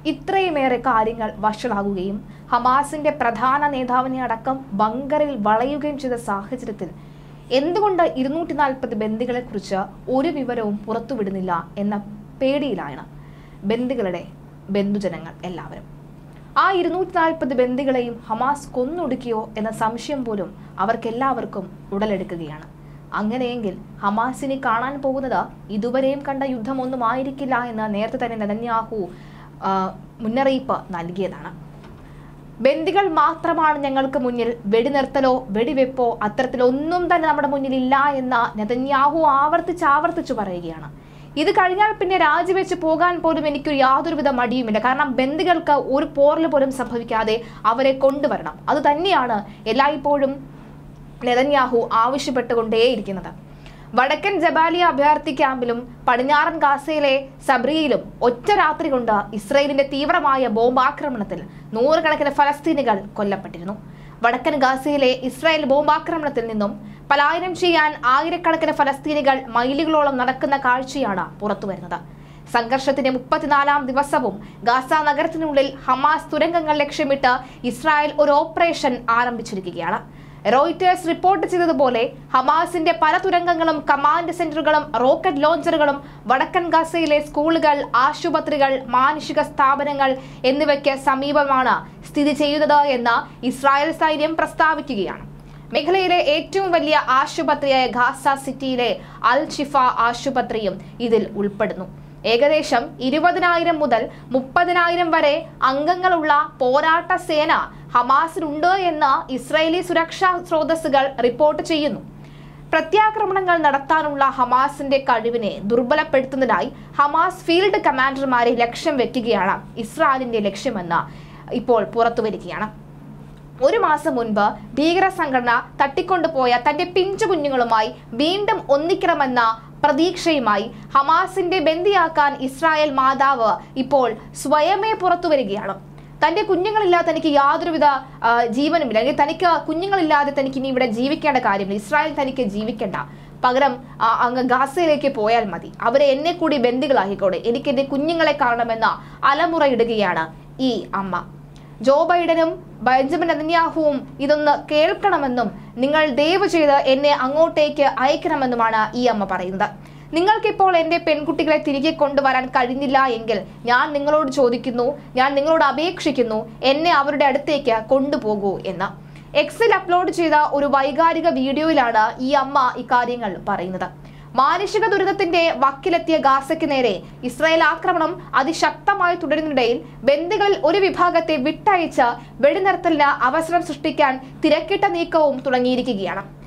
ഇത്രയുമേറെ കാര്യങ്ങൾ വഷളാകുകയും ഹമാസിന്റെ പ്രധാന നേതാവിനെ അടക്കം ബങ്കറിൽ വളയുകയും ചെയ്ത സാഹചര്യത്തിൽ എന്തുകൊണ്ട് ഇരുന്നൂറ്റി നാൽപ്പത് ബന്ദികളെ കുറിച്ച് ഒരു വിവരവും പുറത്തുവിടുന്നില്ല എന്ന പേടിയിലാണ് ബന്ദികളുടെ ബന്ധുജനങ്ങൾ എല്ലാവരും ആ ഇരുന്നൂറ്റി നാൽപ്പത് ബന്ദികളെയും ഹമാസ് കൊന്നൊടുക്കിയോ എന്ന സംശയം പോലും അവർക്കെല്ലാവർക്കും ഉടലെടുക്കുകയാണ് അങ്ങനെയെങ്കിൽ ഹമാസിനെ കാണാൻ പോകുന്നത് ഇതുവരെയും കണ്ട യുദ്ധമൊന്നും ആയിരിക്കില്ല എന്ന് നേരത്തെ തന്നെ നെതന്യാഹു ആ, മുന്നറിയിപ്പ് നൽകിയതാണ് ബന്ദികൾ മാത്രമാണ് ഞങ്ങൾക്ക് മുന്നിൽ വെടിനിർത്തലോ വെടിവെപ്പോ അത്തരത്തിലൊന്നും തന്നെ നമ്മുടെ മുന്നിൽ ഇല്ല എന്ന് നെതന്യാഹു ആവർത്തിച്ച് ആവർത്തിച്ചു പറയുകയാണ് ഇത് കഴിഞ്ഞാൽ പിന്നെ രാജിവെച്ച് പോകാൻ പോലും എനിക്ക് യാതൊരുവിധ മടിയുമില്ല കാരണം ബന്ദികൾക്ക് ഒരു പോറൽ പോലും സംഭവിക്കാതെ അവരെ കൊണ്ടുവരണം അത് തന്നെയാണ് എല്ലായ്പ്പോഴും നെതന്യാഹു ആവശ്യപ്പെട്ടുകൊണ്ടേയിരിക്കുന്നത് വടക്കൻ ജബാലിയ അഭയാർത്ഥി ക്യാമ്പിലും പടിഞ്ഞാറൻ ഗാസയിലെ സബ്രിയിലും ഒറ്റ രാത്രി കൊണ്ട് ഇസ്രയേലിന്റെ തീവ്രമായ ബോംബാക്രമണത്തിൽ നൂറുകണക്കിന് ഫലസ്തീനികൾ കൊല്ലപ്പെട്ടിരുന്നു വടക്കൻ ഗാസയിലെ ഇസ്രായേൽ ബോംബാക്രമണത്തിൽ നിന്നും പലായനം ചെയ്യാൻ ആയിരക്കണക്കിന് ഫലസ്തീനികൾ മൈലുകളോളം നടക്കുന്ന കാഴ്ചയാണ് പുറത്തുവരുന്നത് സംഘർഷത്തിന്റെ മുപ്പത്തിനാലാം ദിവസവും ഗാസ നഗരത്തിനുള്ളിൽ ഹമാസ് തുരങ്കങ്ങൾ ലക്ഷ്യമിട്ട് ഇസ്രായേൽ ഒരു ഓപ്പറേഷൻ ആരംഭിച്ചിരിക്കുകയാണ് റോയിറ്റേഴ്സ് റിപ്പോർട്ട് ചെയ്തതുപോലെ ഹമാസിന്റെ പല തുരങ്കങ്ങളും കമാൻഡ് സെന്ററുകളും റോക്കറ്റ് ലോഞ്ചറുകളും വടക്കൻ ഗാസയിലെ സ്കൂളുകൾ ആശുപത്രികൾ മാനുഷിക സ്ഥാപനങ്ങൾ എന്നിവയ്ക്ക് സമീപമാണ് സ്ഥിതി ചെയ്യുന്നത് എന്ന് ഇസ്രായേൽ സൈന്യം പ്രസ്താവിക്കുകയാണ് മേഖലയിലെ ഏറ്റവും വലിയ ആശുപത്രിയായ ഗാസ സിറ്റിയിലെ അൽ ഷിഫ ആശുപത്രിയും ഇതിൽ ഉൾപ്പെടുന്നു ഏകദേശം ഇരുപതിനായിരം മുതൽ മുപ്പതിനായിരം വരെ അംഗങ്ങളുള്ള പോരാട്ട സേന ഹമാസിനുണ്ട് എന്ന് ഇസ്രായേലി സുരക്ഷാ സ്രോതസ്സുകൾ റിപ്പോർട്ട് ചെയ്യുന്നു പ്രത്യാക്രമണങ്ങൾ നടത്താനുള്ള ഹമാസിന്റെ കഴിവിനെ ദുർബലപ്പെടുത്തുന്നതിനായി ഹമാസ് ഫീൽഡ് കമാൻഡർമാരെ ലക്ഷ്യം വെക്കുകയാണ് ഇസ്രായേലിന്റെ ലക്ഷ്യമെന്ന് ഇപ്പോൾ പുറത്തുവരികയാണ് ഒരു മാസം മുൻപ് ഭീകര സംഘടന തട്ടിക്കൊണ്ടുപോയ തന്റെ പിഞ്ചു കുഞ്ഞുങ്ങളുമായി വീണ്ടും ഒന്നിക്കണമെന്ന പ്രതീക്ഷയുമായി ഹമാസിന്റെ ബന്ദിയാക്കാൻ ഇസ്രായേൽ മാതാവ് ഇപ്പോൾ സ്വയമേ പുറത്തു വരികയാണ് തന്റെ കുഞ്ഞുങ്ങളില്ലാതെ തനിക്ക് യാതൊരുവിധ ആ, ജീവനുമില്ല അല്ലെങ്കിൽ തനിക്ക് കുഞ്ഞുങ്ങളില്ലാതെ തനിക്ക് ഇനി ഇവിടെ ജീവിക്കേണ്ട കാര്യമില്ല ഇസ്രായേൽ തനിക്ക് ജീവിക്കേണ്ട പകരം ആ, അങ്ങ് ഗാസയിലേക്ക് പോയാൽ മതി അവരെ എന്നെ കൂടി ബന്ദികളാക്കിക്കോടെ എനിക്ക് എന്റെ കുഞ്ഞുങ്ങളെ കാണണമെന്ന അലമുറയിടുകയാണ് ഈ അമ്മ ജോ ബൈഡനും ബെഞ്ചമിൻ നെതന്യാഹുവും ഇതൊന്ന് കേൾക്കണമെന്നും നിങ്ങൾ ദയവ് ചെയ്ത് എന്നെ അങ്ങോട്ടേക്ക് അയക്കണമെന്നുമാണ് ഈ അമ്മ പറയുന്നത് നിങ്ങൾക്കിപ്പോൾ എൻ്റെ പെൺകുട്ടികളെ തിരികെ കൊണ്ടുവരാൻ കഴിഞ്ഞില്ല എങ്കിൽ ഞാൻ നിങ്ങളോട് ചോദിക്കുന്നു ഞാൻ നിങ്ങളോട് അപേക്ഷിക്കുന്നു എന്നെ അവരുടെ അടുത്തേക്ക് കൊണ്ടുപോകൂ എന്ന് എക്സിൽ അപ്ലോഡ് ചെയ്ത ഒരു വൈകാരിക വീഡിയോയിലാണ് ഈ അമ്മ ഇക്കാര്യങ്ങൾ പറയുന്നത് മാനുഷിക ദുരിതത്തിന്റെ വക്കിലെത്തിയ ഗാസയ്ക്ക് നേരെ ഇസ്രായേൽ ആക്രമണം അതിശക്തമായി തുടരുന്നതിനിടയിൽ ബന്ദികളിൽ ഒരു വിഭാഗത്തെ വിട്ടയച്ച് വെടിനിർത്തലിന് അവസരം സൃഷ്ടിക്കാൻ തിരക്കിട്ട നീക്കവും തുടങ്ങിയിരിക്കുകയാണ്